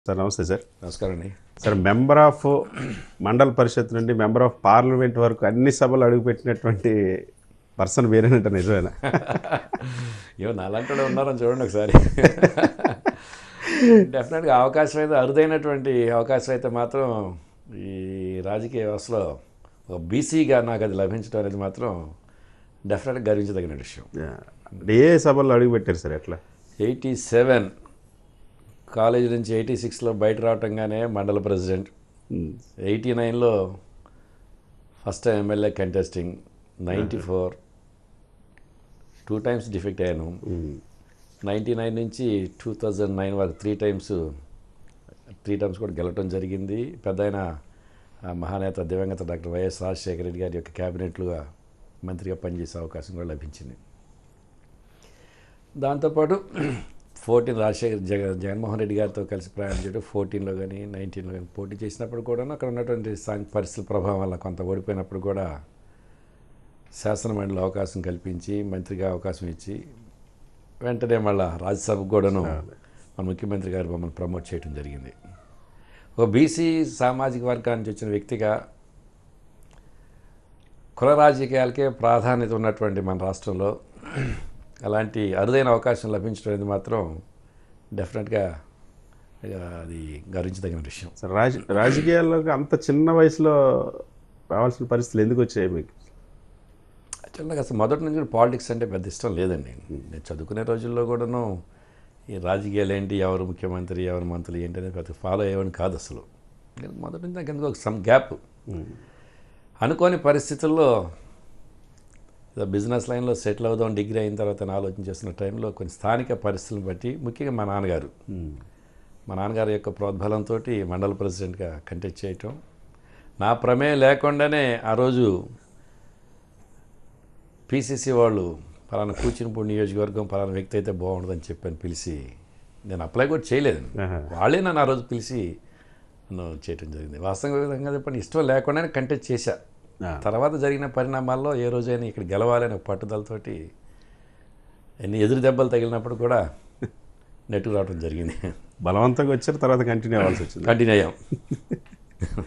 Sir నమస్తే sir నమస్కారం అండి సార్ మెంబర్ ఆఫ్ మండల పరిషత్ నుండి మెంబర్ ఆఫ్ పార్లమెంట్ వరకు అన్ని సభలు అడుగుపెట్టినటువంటి పర్సన్ వేరేనంట నిజమేనా ఏమో నాలాంటి వాడు ఉన్నారని చూడండి ఒకసారి డెఫినెట్గా అవకాశం అయితే అరుదైనటువంటి అవకాశం అయితే మాత్రం ఈ రాజకీయ వ్యవస్థలో ఒక బీసీగా నాకు అది లభించడం అనేది మాత్రం డెఫినెట్గా గర్వించదగిన విషయం ఏ సభల్లో అడుగుపెట్టారు సార్ ఎట్లా ఎయిటీ సెవెన్ కాలేజ్ నుంచి ఎయిటీ సిక్స్లో బయట రావటంగానే మండల ప్రెసిడెంట్ ఉమ్, ఎయిటీ నైన్లో first time MLA contesting ninety four two times defect అయ్యాను ఉమ్, నైంటీ నైన్ నుంచి టూ థౌజండ్ నైన్ వరకు త్రీ టైమ్స్ త్రీ టైమ్స్ కూడా గెలవటం జరిగింది పెద్ద ఆయన ఆ మహానేత దివంగత డాక్టర్ వైఎస్ రాజశేఖర రెడ్డి గారి యొక్క క్యాబినెట్లుగా మంత్రిగా పనిచేసే అవకాశం కూడా లభించింది దాంతోపాటు ఫోర్టీన్ రాజశేఖర్ జగ జగన్మోహన్ రెడ్డి గారితో కలిసి ప్రయాణం చేయడం ఫోర్టీన్లో కానీ నైన్టీన్లో కానీ పోటీ చేసినప్పుడు కూడా అక్కడ ఉన్నటువంటి సాంఘిక పరిస్థితుల ప్రభావం వల్ల కొంత ఓడిపోయినప్పుడు కూడా శాసనమండలి అవకాశం కల్పించి మంత్రిగా అవకాశం ఇచ్చి వెంటనే మళ్ళా రాజ్యసభకు కూడాను మన ముఖ్యమంత్రి గారు మమ్మల్ని ప్రమోట్ చేయడం జరిగింది ఒక బీసీ సామాజిక వర్గానికి వచ్చిన వ్యక్తిగా కుల రాజకీయాలకే ప్రాధాన్యత ఉన్నటువంటి మన రాష్ట్రంలో అలాంటి అరుదైన అవకాశం లభించడం అనేది మాత్రం డెఫినెట్గా ఇక అది గర్వించదగిన విషయం సార్ రాజ రాజకీయాల్లోకి అంత చిన్న వయసులో రావాల్సిన పరిస్థితులు ఎందుకు వచ్చాయి మీకు యాక్చువల్ నాకు అసలు మొదటి నుంచి పాలిటిక్స్ అంటే పెద్ద ఇష్టం లేదండి నేను చదువుకునే రోజుల్లో కూడాను ఈ రాజకీయాలు ఏంటి ఎవరు ముఖ్యమంత్రి ఎవరు మంత్రులు ఏంటి అనేది పెద్ద ఫాలో అయ్యేవాడిని కాదు అసలు నేను మొదటి నుంచి నాకు ఎందుకు ఒక సమ్ గ్యాప్ అనుకోని పరిస్థితుల్లో ఏదో బిజినెస్ లైన్లో సెటిల్ అవుదాం డిగ్రీ అయిన తర్వాత నేను ఆలోచన చేస్తున్న టైంలో కొన్ని స్థానిక పరిస్థితులను బట్టి ముఖ్యంగా మా నాన్నగారు ఉమ్, మా నాన్నగారి యొక్క ప్రోద్బలంతో మండల ప్రెసిడెంట్గా కంటెక్ట్ చేయటం నా ప్రమేయం లేకుండానే ఆ రోజు పీసీసీ వాళ్ళు పలానా కూచినపూడి నియోజకవర్గం పలానా వ్యక్తి అయితే బాగుంటుందని చెప్పని పిలిచి నేను అప్లై కూడా చేయలేదు ఆహా. వాళ్ళే నన్ను ఆ రోజు పిలిచి నన్ను చేయటం జరిగింది వాస్తవ విధంగా చెప్పండి ఇష్టం లేకుండానే కంటెక్ట్ చేశా ఆ, తర్వాత జరిగిన పరిణామాల్లో ఏ రోజైనా ఇక్కడ గెలవాలని ఒక పట్టుదలతోటి ఎన్ని ఎదురు దెబ్బలు తగిలినప్పుడు కూడా నెట్టుకు రావడం జరిగింది బలవంతంగా వచ్చారు తర్వాత కంటిన్యూ అవ్వాల్సి వచ్చింది కంటిన్యూ అయ్యాం